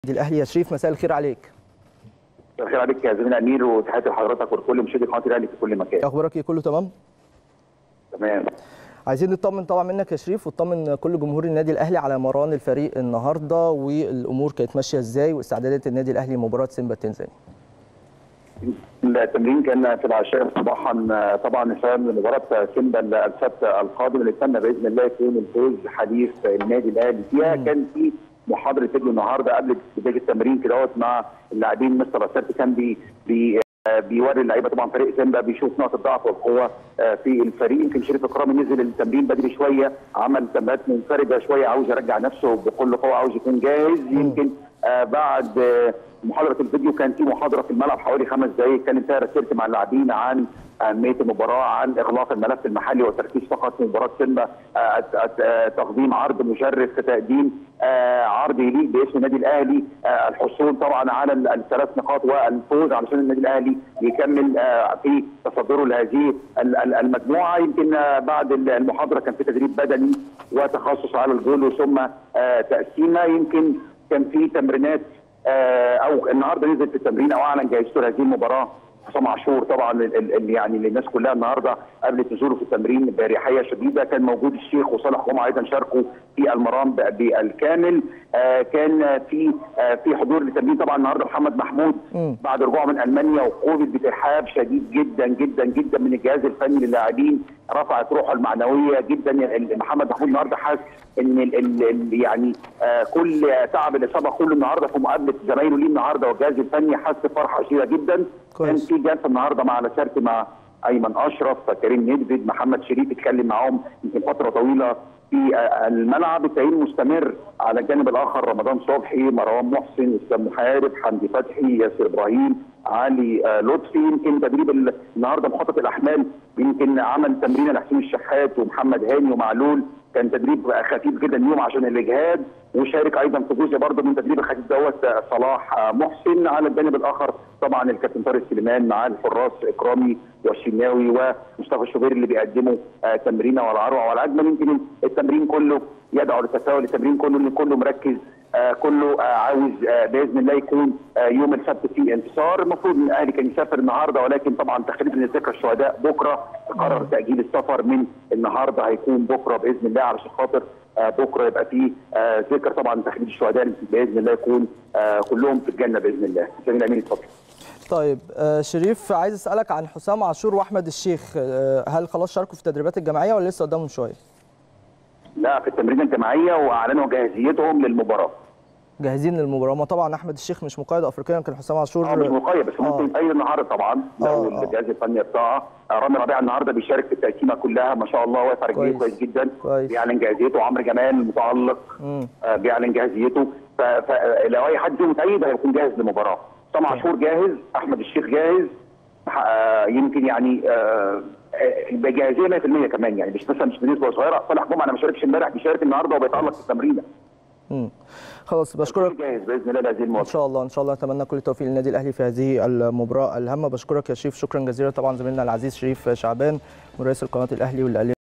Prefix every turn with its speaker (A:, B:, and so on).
A: النادي الاهلي يا شريف مساء الخير عليك
B: الخير عليك يا زميلي امير وتحياتي لحضرتك ولكل مشاهدي قناه الاهلي في كل مكان
A: اخبارك ايه كله تمام
B: تمام
A: عايزين نطمن طبعا منك يا شريف وتطمن كل جمهور النادي الاهلي على مران الفريق النهارده والامور كانت ماشيه ازاي واستعدادات النادي الاهلي لمباراه سيمبا التنزاني
B: التمرين كان في العشاء صباحا طبعا فهم مباراه سيمبا السبت القادم اللي نتمنى باذن الله يكون الفوز حديث النادي الاهلي فيها كان في محاضره فيديو النهارده قبل بدايه التمرين كده مع اللاعبين مستر اسات كان بي بي بيوري اللعيبه طبعا فريق سيمبا بيشوف نقط الضعف والقوه في الفريق يمكن شريف اكرامي نزل التمرين بدري شويه عمل تمرينات منفرده شويه عاوز يرجع نفسه بكل قوه عاوز يكون جاهز يمكن بعد محاضره الفيديو كان في محاضره في الملعب حوالي خمس دقائق كانت فيها رسالتي مع اللاعبين عن اهميه المباراه عن اغلاق الملف المحلي والتركيز فقط في مباراه سيمبا تقديم عرض مشرف تقديم عرض يليق باسم النادي الاهلي الحصول طبعا على الثلاث نقاط والفوز علشان النادي الاهلي يكمل في تصدره لهذه المجموعه يمكن بعد المحاضره كان في تدريب بدني وتخصص على الجول ثم تقسيمه يمكن كان في تمرينات او النهارده نزل في التمرين او اعلن جايزته لهذه المباراه حسام عاشور طبعا اللي يعني للناس كلها النهارده قبل نزوله في التمرين باريحيه شديده كان موجود الشيخ وصالح جمعه ايضا شاركوا في المرام بالكامل آه كان في آه في حضور للتمرين طبعا النهارده محمد محمود م. بعد رجوعه من المانيا وقوبل باتحاب شديد جدا جدا جدا من الجهاز الفني للاعبين رفعت روحه المعنويه جدا محمد محمود النهارده حاسس ان ال ال يعني آه كل تعب الاصابه كله النهارده في مقابله زمايله ليه النهارده والجهاز الفني حس بفرحه شديده جدا كان في جلسه النهارده مع لاسارتي مع ايمن اشرف كريم ندفد محمد شريف اتكلم معاهم يمكن فتره طويله في الملعب التأهيل مستمر على الجانب الاخر رمضان صبحي مروان محسن اسلام محارب حمدي فتحي ياسر ابراهيم علي لطفي يمكن تدريب النهارده مخطط الاحمال يمكن عمل تمرين لحسين الشحات ومحمد هاني ومعلول كان تدريب خفيف جدا اليوم عشان الاجهاد وشارك ايضا في جزء برضه من تدريب الخفيف دوت صلاح محسن على الجانب الاخر طبعا الكابتن طارق سليمان مع الحراس اكرامي والشناوي ومصطفى الشوبير اللي بيقدموا تمرينه ولا اروع ولا اجمل يمكن التمرين كله يدعو للتفاؤل التمرين كله اللي كله مركز آه كله آه عاوز آه باذن الله يكون يوم السبت فيه انتصار المفروض ان الاهلي كان يسافر النهارده ولكن طبعا تخليف من ذكرى الشهداء بكره قرر تاجيل السفر من النهارده هيكون بكره باذن الله علشان خاطر بكره يبقى فيه ذكر طبعا تخليف الشهداء باذن الله يكون كلهم في الجنه باذن الله. جميل امين اتفضل.
A: طيب شريف عايز اسالك عن حسام عاشور واحمد الشيخ هل خلاص شاركوا في التدريبات الجماعيه ولا لسه قدامهم شويه؟
B: لا في التمرين الجماعيه واعلنوا جاهزيتهم للمباراه
A: جاهزين للمباراه ما طبعا احمد الشيخ مش مقيد افريقيا يمكن حسام عاشور
B: اه مش مقيد بس ممكن يتأيد النهارده طبعا لو الجهاز الفني بتاعه رامي ربيع النهارده بيشارك في التقسيمه كلها ما شاء الله واقف على رجليه كويس جدا كويس. بيعلن جاهزيته عمرو جمال متالق آه بيعلن جاهزيته فلو اي حد فيهم متأيد هيكون جاهز للمباراه حسام عاشور جاهز احمد الشيخ جاهز آه يمكن يعني آه بجاهزيه 100% كمان يعني مش مثلا مش بنسبه صغيره صالح جمعه انا ما شاركش امبارح بيشارك النهارده وبيتالق في التمرينه
A: امم خلاص بشكرك
B: جاهز باذن الله لهذه المباراه
A: ان شاء الله ان شاء الله اتمنى كل التوفيق للنادي الاهلي في هذه المباراه الهامه بشكرك يا شريف شكرا جزيلا طبعا زميلنا العزيز شريف شعبان مراسل قناه الاهلي واللي